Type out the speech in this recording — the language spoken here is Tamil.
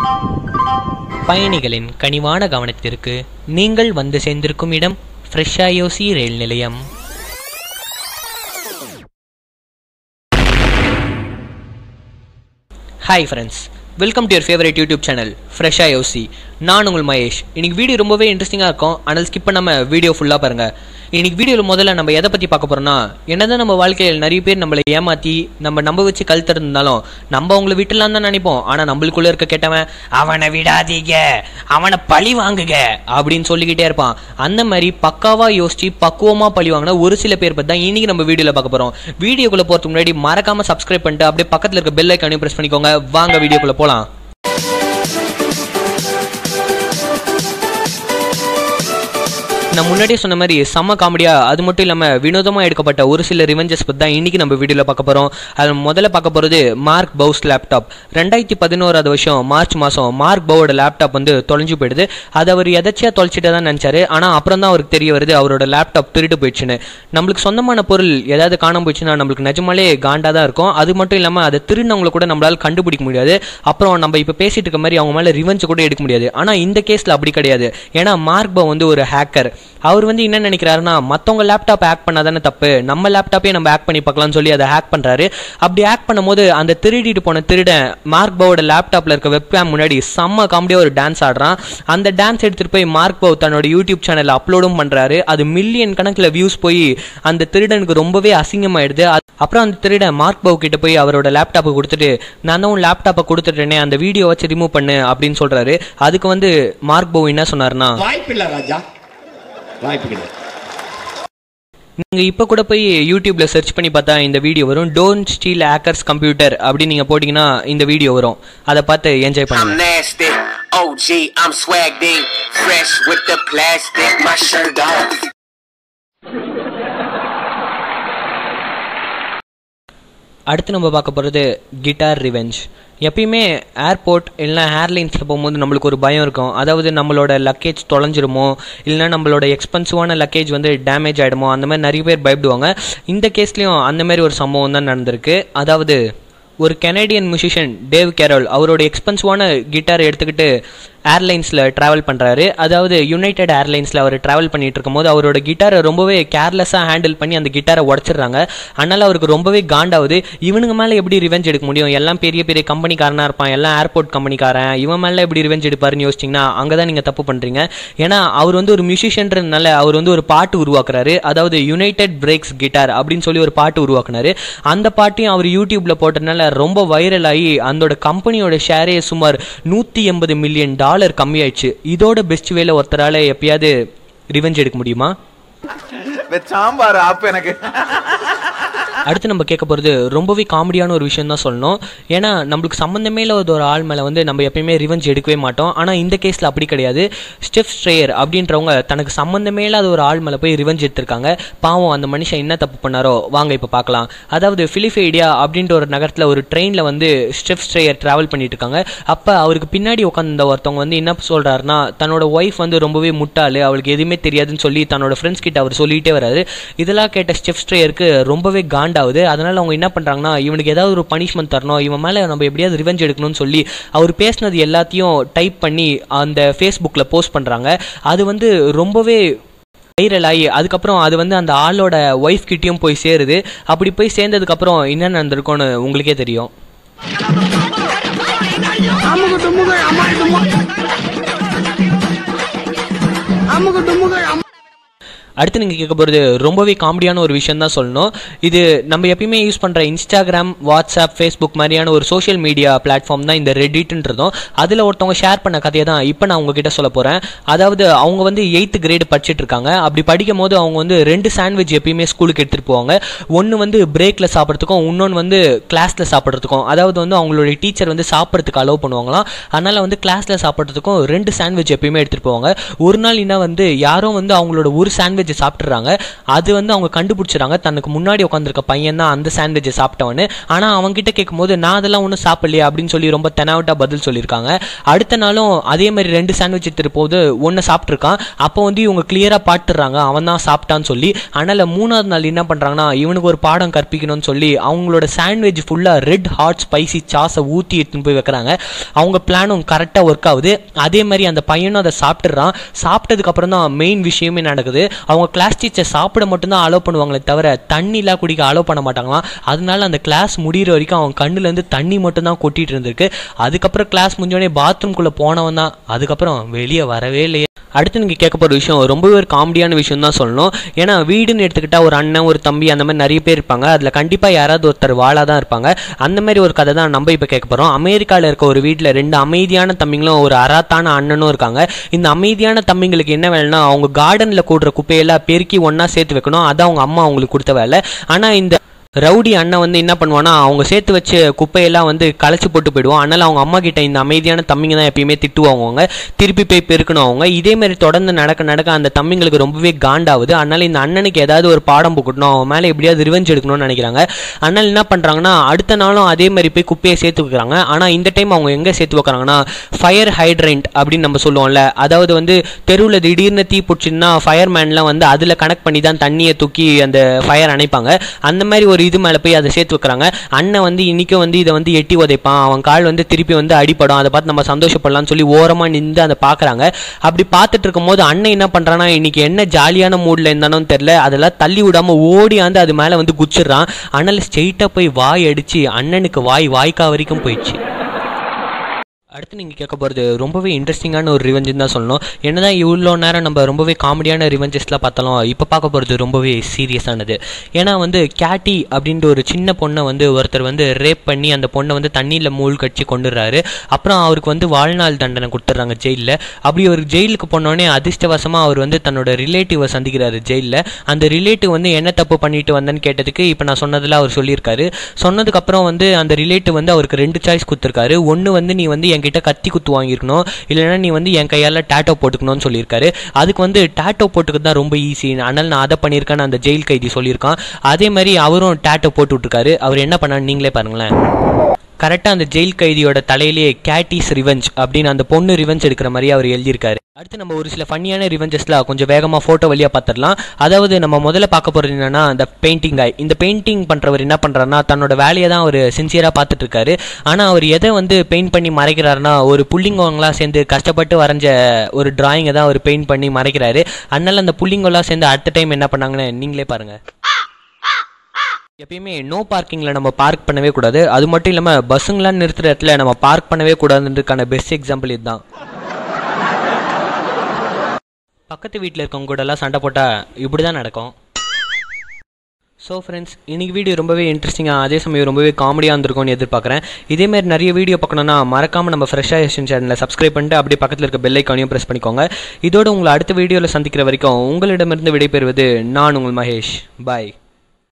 பயணிகளின் கனிவான கவனத்திற்கு நீங்கள் வந்து சேர்ந்திருக்கும் இடம் ஃப்ரெஷ்ஷாயோசி ரயில் நிலையம் hi friends welcome to your favourite YouTube channel ஃப்ரெஷ்ஷாக யோசி நான் உங்கள் மகேஷ் இன்னைக்கு வீடியோ ரொம்பவே இன்ட்ரெஸ்டிங்காக இருக்கும் ஆனால் ஸ்கிப் பண்ணாமல் வீடியோ ஃபுல்லாக பாருங்கள் இன்னைக்கு வீடியோவில் முதல்ல நம்ம எதை பற்றி பார்க்க போகிறோம்னா என்னதான் நம்ம வாழ்க்கையில் நிறைய பேர் நம்மளை ஏமாற்றி நம்ம நம்ப வச்சு கல் திறந்தாலும் நம்ம அவங்கள விட்டுலாம் தான் நினைப்போம் ஆனால் நம்மளுக்குள்ளே இருக்க கேட்டவன் அவனை விடாதீங்க அவனை பழி வாங்குக அப்படின்னு சொல்லிக்கிட்டே இருப்பான் அந்த மாதிரி பக்காவாக யோசிச்சு பக்குவமாக பழி வாங்கின ஒரு சில பேர் பற்றி தான் இன்னைக்கு நம்ம வீடியோவில் பார்க்க போகிறோம் வீடியோக்குள்ளே போகிறதுக்கு முன்னாடி மறக்காமல் சப்ஸ்கிரைப் பண்ணிட்டு அப்படியே பக்கத்தில் இருக்க பெல் ஐக்கானையும் ப்ரெஸ் பண்ணிக்கோங்க வாங்க வீடியோக்குள்ளே போகலாம் நான் முன்னாடியே சொன்ன மாதிரி செம்ம காமெடியா அது மட்டும் இல்லாமல் வினோதமாக எடுக்கப்பட்ட ஒரு சில ரிவெஞ்சஸ் பற்றி தான் இன்னைக்கு நம்ம வீடியோவில் பார்க்க போகிறோம் அதில் முதல்ல பார்க்க போகிறது மார்க் பவுஸ் லேப்டாப் ரெண்டாயிரத்தி பதினோராவது வருஷம் மார்ச் மாதம் மார்க் பவுவோட லேப்டாப் வந்து தொலைஞ்சு போயிடுது அது அவர் எதாச்சியாக தொலைச்சிட்டு தான் நினச்சாரு ஆனால் அப்புறம் தான் அவருக்கு தெரிய வருது அவரோட லேப்டாப் திருட்டு போயிடுச்சுன்னு நம்மளுக்கு சொந்தமான பொருள் ஏதாவது காணாம போயிடுச்சுன்னா நம்மளுக்கு நிஜமாலே காண்டாக தான் இருக்கும் அது மட்டும் இல்லாமல் அதை திருநவங்களை கூட நம்மளால் கண்டுபிடிக்க முடியாது அப்புறம் நம்ம இப்போ பேசிட்டு இருக்க மாதிரி அவங்க மேலே ரிவெஞ்ச் கூட எடுக்க முடியாது ஆனால் இந்த கேஸில் அப்படி கிடையாது ஏன்னா மார்க் பவ் வந்து ஒரு ஹேக்கர் அவர் வந்து என்ன நினைக்கிறாருன்னா மற்றவங்க லேப்டாப் ஹேக் பண்ணாதானே தப்பு நம்ம லேப்டாப்பே நம்ம ஹேக் பண்ணி பார்க்கலாம்னு சொல்லி அதை ஹேக் பண்ணுறாரு அப்படி ஹேக் பண்ணும்போது அந்த திருடிட்டு போன திருடன் மார்க் பவோட லேப்டாப்பில் இருக்க வெப்கேம் முன்னாடி செம்ம காமெடியாக ஒரு டான்ஸ் ஆடுறான் அந்த டான்ஸ் எடுத்துகிட்டு போய் மார்க் பவ் தன்னோட யூடியூப் சேனலில் அப்லோடும் பண்ணுறாரு அது மில்லியன் கணக்கில் வியூஸ் போய் அந்த திருடனுக்கு ரொம்பவே அசிங்கமாயிடுது அது- அப்புறம் அந்த திருடன் மார்க் பவ் கிட்ட போய் அவரோட லேப்டாப்பை கொடுத்துட்டு நான் தான் உன் லேப்டாப்பை கொடுத்துட்டேனே அந்த வீடியோ வச்சு ரிமூவ் பண்ணு அப்படின்னு சொல்றாரு அதுக்கு வந்து மார்க் பவ் என்ன சொன்னார்னா வாய்ப்பில்லை ராஜா வாய்ப்பு கிடையாது நீங்க இப்ப கூட போய் யூடியூப்ல சர்ச் பண்ணி பார்த்தா இந்த வீடியோ வரும் டோன்ட் ஸ்டீல் ஹேக்கர்ஸ் கம்ப்யூட்டர் அப்படின்னு நீங்க போட்டீங்கன்னா இந்த வீடியோ வரும் அதை பார்த்து என்ஜாய் I'm பண்ணுங்க nasty. OG, I'm swag D. Fresh with the plastic, my shirt off. அடுத்து நம்ம பார்க்க போகிறது கிட்டார் ரிவெஞ்ச் எப்பயுமே ஏர்போர்ட் இல்லைனா ஏர்லைன்ஸில் போகும்போது நம்மளுக்கு ஒரு பயம் இருக்கும் அதாவது நம்மளோட லக்கேஜ் தொலைஞ்சிருமோ இல்லைனா நம்மளோட எக்ஸ்பென்சிவான லக்கேஜ் வந்து டேமேஜ் ஆகிடுமோ அந்த மாதிரி நிறைய பேர் பயப்படுவாங்க இந்த கேஸ்லேயும் அந்த மாதிரி ஒரு சம்பவம் தான் நடந்திருக்கு அதாவது ஒரு கெனடியன் மியூசிஷியன் டேவ் கேரோல் அவரோட எக்ஸ்பென்சிவான கிட்டார் எடுத்துக்கிட்டு ஏர்லைன்ஸில் ட்ராவல் பண்ணுறாரு அதாவது யுனைடெட் ஏர்லைன்ஸில் அவர் ட்ராவல் பண்ணிட்டு இருக்கும்போது அவரோட கிட்டாரை ரொம்பவே கேர்லெஸ்ஸாக ஹேண்டில் பண்ணி அந்த கிட்டாரை உடச்சிடுறாங்க அதனால் அவருக்கு ரொம்பவே காண்டாகுது இவனுங்க மேலே எப்படி ரிவெஞ்ச் எடுக்க முடியும் எல்லாம் பெரிய பெரிய கம்பெனிக்காரனாக இருப்பான் எல்லாம் ஏர்போர்ட் கம்பெனிக்காரன் இவன் மேலே எப்படி ரிவெஞ்ச் எடுப்பாருன்னு யோசிச்சிங்கன்னா அங்கே தான் நீங்கள் தப்பு பண்ணுறீங்க ஏன்னா அவர் வந்து ஒரு மியூசிஷியன்றதுனால அவர் வந்து ஒரு பாட்டு உருவாக்குறாரு அதாவது யுனைடெட் பிரேக்ஸ் கிட்டார் அப்படின்னு சொல்லி ஒரு பாட்டு உருவாக்குனாரு அந்த பாட்டையும் அவர் யூடியூப்ல போட்டதுனால ரொம்ப வைரல் ஆகி அதோட கம்பெனியோட ஷேரே சுமார் நூற்றி எண்பது மில்லியன் டாலர் கம்மியாயிடுச்சு இதோட பெஸ்ட் வேல ஒருத்தரால எப்பயாவது ரிவெஞ்ச் எடுக்க முடியுமா சாம்பார் ஆப்பு எனக்கு அடுத்து நம்ம கேட்க போகிறது ரொம்பவே காமெடியான ஒரு விஷயம் தான் சொல்லணும் ஏன்னா நம்மளுக்கு சம்மந்தமே இல்லாத ஒரு ஆள் மேலே வந்து நம்ம எப்பயுமே ரிவெஞ்ச் எடுக்கவே மாட்டோம் ஆனால் இந்த கேஸில் அப்படி கிடையாது ஸ்டெஃப் ஸ்ட்ரேயர் அப்படின்றவங்க தனக்கு சம்மந்தமே இல்லாத ஒரு ஆள் மேலே போய் ரிவெஞ்ச் எடுத்திருக்காங்க பாவம் அந்த மனுஷன் என்ன தப்பு பண்ணாரோ வாங்க இப்போ பார்க்கலாம் அதாவது பிலிஃபைடியா அப்படின்ற ஒரு நகரத்தில் ஒரு ட்ரெயினில் வந்து ஸ்டெஃப் ஸ்ட்ரேயர் ட்ராவல் பண்ணிட்டு இருக்காங்க அப்போ அவருக்கு பின்னாடி உட்காந்த ஒருத்தவங்க வந்து என்ன சொல்கிறாருன்னா தன்னோட ஒய்ஃப் வந்து ரொம்பவே முட்டாளு அவளுக்கு எதுவுமே தெரியாதுன்னு சொல்லி தன்னோட ஃப்ரெண்ட்ஸ் கிட்ட அவர் சொல்லிட்டே வராரு இதெல்லாம் கேட்ட ஸ்டெஃப் ஸ்ட்ரேயருக்கு ரொம்பவே காண்டாகுது அதனால அவங்க என்ன பண்றாங்கன்னா இவனுக்கு ஏதாவது ஒரு பனிஷ்மெண்ட் தரணும் இவன் மேல நம்ம எப்படியாவது ரிவெஞ்ச் எடுக்கணும்னு சொல்லி அவர் பேசினது எல்லாத்தையும் டைப் பண்ணி அந்த ஃபேஸ்புக்கில் போஸ்ட் பண்றாங்க அது வந்து ரொம்பவே வைரல் ஆகி அதுக்கப்புறம் அது வந்து அந்த ஆளோட ஒய்ஃப் கிட்டயும் போய் சேருது அப்படி போய் சேர்ந்ததுக்கப்புறம் என்ன நடந்திருக்கும்னு உங்களுக்கே தெரியும் அமுகு டுமுகு அம்மாள் டுமு அமுகு டுமுகு அம்மா அடுத்து நீங்கள் கேட்க போகிறது ரொம்பவே காமெடியான ஒரு விஷயம் தான் சொல்லணும் இது நம்ம எப்பயுமே யூஸ் பண்ணுற இன்ஸ்டாகிராம் வாட்ஸ்அப் ஃபேஸ்புக் மாதிரியான ஒரு சோஷியல் மீடியா பிளாட்ஃபார்ம் தான் இந்த ரெடிட்ன்றதும் அதில் ஒருத்தவங்க ஷேர் பண்ண கதையை தான் இப்போ நான் உங்ககிட்ட சொல்ல போகிறேன் அதாவது அவங்க வந்து எயித்து கிரேடு படிச்சுட்டு இருக்காங்க அப்படி படிக்கும் போது அவங்க வந்து ரெண்டு சாண்ட்விச் எப்பயுமே ஸ்கூலுக்கு எடுத்துகிட்டு போவாங்க ஒன்று வந்து பிரேக்கில் சாப்பிட்றதுக்கும் இன்னொன்று வந்து கிளாஸில் சாப்பிட்றதுக்கும் அதாவது வந்து அவங்களுடைய டீச்சர் வந்து சாப்பிட்றதுக்கு அலோவ் பண்ணுவாங்களாம் அதனால் வந்து கிளாஸில் சாப்பிட்றதுக்கும் ரெண்டு சாண்ட்விச் எப்பயுமே எடுத்துகிட்டு போவாங்க ஒரு நாள் என்ன வந்து யாரோ வந்து அவங்களோட ஒரு சாண்ட்விச் சாண்ட்விட்ச் சாப்பிட்றாங்க அது வந்து அவங்க கண்டுபிடிச்சிடுறாங்க தனக்கு முன்னாடி உட்காந்துருக்க பையன் தான் அந்த சாண்ட்விட்சை சாப்பிட்டவனு ஆனால் அவங்ககிட்ட கேட்கும்போது நான் அதெல்லாம் ஒன்றும் சாப்பிடலையே அப்படின்னு சொல்லி ரொம்ப தெனாவட்டா பதில் சொல்லியிருக்காங்க அடுத்த நாளும் அதே மாதிரி ரெண்டு சாண்ட்விச் எடுத்துட்டு போது ஒன்று சாப்பிட்ருக்கான் அப்போ வந்து இவங்க கிளியராக பாட்டுறாங்க அவன் தான் சாப்பிட்டான்னு சொல்லி அதனால் மூணாவது நாள் என்ன பண்ணுறாங்கன்னா இவனுக்கு ஒரு பாடம் கற்பிக்கணும்னு சொல்லி அவங்களோட சாண்ட்விச் ஃபுல்லாக ரெட் ஹாட் ஸ்பைசி சாஸை ஊற்றி எடுத்துன்னு போய் வைக்கிறாங்க அவங்க பிளானும் கரெக்டாக ஒர்க் ஆகுது அதே மாதிரி அந்த பையனும் அதை சாப்பிட்டுறான் சாப்பிட்டதுக்கு அப்புறம் தான் மெயின் விஷயமே நடக்குது அவங்க கிளாஸ் டீச்சர் சாப்பிட மட்டும்தான் அலோவ் பண்ணுவாங்களே தவிர தண்ணிலாம் குடிக்க அலோவ் பண்ண மாட்டாங்களாம் அதனால அந்த கிளாஸ் முடிகிற வரைக்கும் அவன் கண்ணுலேருந்து தண்ணி மட்டும்தான் கொட்டிட்டு இருந்திருக்கு அதுக்கப்புறம் கிளாஸ் முடிஞ்சோடனே பாத்ரூம்குள்ளே போனவன் தான் அதுக்கப்புறம் வெளியே வரவே இல்லையே அடுத்து நீங்கள் கேட்க போகிற விஷயம் ரொம்பவே ஒரு காமெடியான விஷயம் தான் சொல்லணும் ஏன்னா வீடுன்னு எடுத்துக்கிட்டா ஒரு அண்ணன் ஒரு தம்பி அந்த மாதிரி நிறைய பேர் இருப்பாங்க அதில் கண்டிப்பாக யாராவது ஒருத்தர் வாழாக தான் இருப்பாங்க அந்த மாதிரி ஒரு கதை தான் நம்ம இப்போ கேட்க போகிறோம் அமெரிக்காவில் இருக்க ஒரு வீட்டில் ரெண்டு அமைதியான தம்பிங்களும் ஒரு அராத்தான அண்ணனும் இருக்காங்க இந்த அமைதியான தம்பிங்களுக்கு என்ன வேலைன்னா அவங்க கார்டனில் கூடுற குப்பையெல்லாம் பெருக்கி ஒன்றா சேர்த்து வைக்கணும் அதான் அவங்க அம்மா அவங்களுக்கு கொடுத்த வேலை ஆனால் இந்த ரவுடி அண்ணன் வந்து என்ன பண்ணுவான்னா அவங்க சேர்த்து வச்ச குப்பையெல்லாம் வந்து களைச்சி போட்டு போயிடுவோம் அதனால அவங்க அம்மா கிட்ட இந்த அமைதியான தம்பிங்க தான் எப்பயுமே திட்டுவாங்க அவங்க திருப்பி போய் பெருக்கணும் அவங்க இதே மாதிரி தொடர்ந்து நடக்க நடக்க அந்த தம்பிங்களுக்கு ரொம்பவே காண்டாகுது அதனால இந்த அண்ணனுக்கு ஏதாவது ஒரு பாடம் புக்கட்டணும் அவன் மேலே எப்படியாவது ரிவெஞ்ச் எடுக்கணும்னு நினைக்கிறாங்க அதனால என்ன பண்ணுறாங்கன்னா அடுத்த நாளும் அதே மாதிரி போய் குப்பையை சேர்த்து வைக்கிறாங்க ஆனால் இந்த டைம் அவங்க எங்கே சேர்த்து வைக்கிறாங்கன்னா ஃபயர் ஹைட்ரண்ட் அப்படின்னு நம்ம சொல்லுவோம்ல அதாவது வந்து தெருவில் திடீர்னு தீ பிடிச்சின்னா ஃபயர்மேன்லாம் வந்து அதில் கனெக்ட் பண்ணி தான் தண்ணியை தூக்கி அந்த ஃபயர் அணைப்பாங்க அந்த மாதிரி ஒரு இது மேலே போய் அதை சேர்த்து வைக்கிறாங்க அண்ணன் வந்து இன்றைக்கும் வந்து இதை வந்து எட்டி உதைப்பான் அவன் கால் வந்து திருப்பி வந்து அடிப்படும் அதை பார்த்து நம்ம சந்தோஷப்படலாம்னு சொல்லி ஓரமாக நின்று அதை பார்க்குறாங்க அப்படி பார்த்துட்டு இருக்கும்போது அண்ணன் என்ன பண்ணுறான்னா இன்னைக்கு என்ன ஜாலியான மூடில் இருந்தானோ தெரில அதெல்லாம் தள்ளி விடாமல் ஓடி வந்து அது மேலே வந்து குச்சிடுறான் அண்ணல் ஸ்ட்ரெயிட்டாக போய் வாய் அடித்து அண்ணனுக்கு வாய் வாய்க்கா வரைக்கும் போயிடுச்சு அடுத்து நீங்கள் கேட்க போகிறது ரொம்பவே இன்ட்ரெஸ்டிங்கான ஒரு ரிவெஞ்சுன்னு தான் சொல்லணும் என்னதான் இவ்வளோ நேரம் நம்ம ரொம்பவே காமெடியான ரிவெஞ்சஸ்லாம் பார்த்தாலும் இப்போ பார்க்க போகிறது ரொம்பவே சீரியஸானது ஏன்னா வந்து கேட்டி அப்படின்ற ஒரு சின்ன பொண்ணை வந்து ஒருத்தர் வந்து ரேப் பண்ணி அந்த பொண்ணை வந்து தண்ணியில் மூழ் கட்சி கொண்டுடுறாரு அப்புறம் அவருக்கு வந்து வாழ்நாள் தண்டனை கொடுத்துட்றாங்க ஜெயிலில் அப்படி ஒரு ஜெயிலுக்கு போனோடனே அதிர்ஷ்டவசமாக அவர் வந்து தன்னோட ரிலேட்டிவை சந்திக்கிறாரு ஜெயிலில் அந்த ரிலேட்டிவ் வந்து என்ன தப்பு பண்ணிட்டு வந்தேன்னு கேட்டதுக்கு இப்போ நான் சொன்னதில் அவர் சொல்லியிருக்காரு சொன்னதுக்கப்புறம் வந்து அந்த ரிலேட்டிவ் வந்து அவருக்கு ரெண்டு சாய்ஸ் கொடுத்துருக்காரு ஒன்று வந்து நீ வந்து என்கிட்ட கத்தி குத்து வாங்கியிருக்கணும் இல்லைன்னா நீ வந்து என் கையால் டேட்டோ போட்டுக்கணும்னு சொல்லியிருக்காரு அதுக்கு வந்து டேட்டோ போட்டுக்கிறது தான் ரொம்ப ஈஸி அதனால் நான் அதை பண்ணியிருக்கேன்னு அந்த ஜெயில் கைதி சொல்லியிருக்கான் அதே மாதிரி அவரும் டேட்டோ போட்டு விட்ருக்காரு அவர் என்ன பண்ணான்னு நீங்களே பாருங்களேன் கரெக்டாக அந்த ஜெயில் கைதியோட தலையிலேயே கேட்டிஸ் ரிவெஞ்ச் அப்படின்னு அந்த பொண்ணு ரிவெஞ்ச் எடுக்கிற மாதிரி அவர் எழுதியிருக்காரு அடுத்து நம்ம ஒரு சில ஃபன்னியான ரிவெஞ்சஸ்லாம் கொஞ்சம் வேகமாக ஃபோட்டோ வழியாக பார்த்துடலாம் அதாவது நம்ம முதல்ல பார்க்க போகிறது என்னன்னா இந்த பெயிண்டிங் காய் இந்த பெயிண்டிங் பண்ணுறவர் என்ன பண்ணுறாருன்னா தன்னோட வேலையை தான் அவர் சின்சியராக பார்த்துட்டு இருக்காரு ஆனால் அவர் எதை வந்து பெயிண்ட் பண்ணி மறைக்கிறாருன்னா ஒரு புள்ளிங்கோங்களாம் சேர்ந்து கஷ்டப்பட்டு வரைஞ்ச ஒரு டிராயிங்கை தான் அவர் பெயிண்ட் பண்ணி மறைக்கிறாரு அதனால அந்த புள்ளிங்கோலாம் சேர்ந்து அடுத்த டைம் என்ன பண்ணாங்கன்னு நீங்களே பாருங்கள் எப்பயுமே நோ பார்க்கிங்கில் நம்ம பார்க் பண்ணவே கூடாது அது மட்டும் இல்லாமல் பஸ்ஸுங்களாம் நிறுத்துற இடத்துல நம்ம பார்க் பண்ணவே கூடாதுன்றதுக்கான பெஸ்ட் எக்ஸாம்பிள் இதுதான் பக்கத்து வீட்டில் இருக்கவங்க கூடலாம் சண்டை போட்டால் இப்படி தான் நடக்கும் ஸோ ஃப்ரெண்ட்ஸ் இன்னைக்கு வீடியோ ரொம்பவே இன்ட்ரெஸ்டிங்காக அதே சமயம் ரொம்பவே காமெடியாக இருந்திருக்கும்னு எதிர்பார்க்குறேன் இதேமாதிரி நிறைய வீடியோ பார்க்கணுன்னா மறக்காமல் நம்ம ஃப்ரெஷ்ஷாக ஏஷன் சேனலை சப்ஸ்கிரைப் பண்ணிட்டு அப்படியே பக்கத்தில் இருக்க பெல் ஐக்கானையும் ப்ரெஸ் பண்ணிக்கோங்க இதோட உங்களை அடுத்த வீடியோவில் சந்திக்கிற வரைக்கும் உங்களிடமிருந்து விடைபெறுவது நான் உங்கள் மகேஷ் பாய்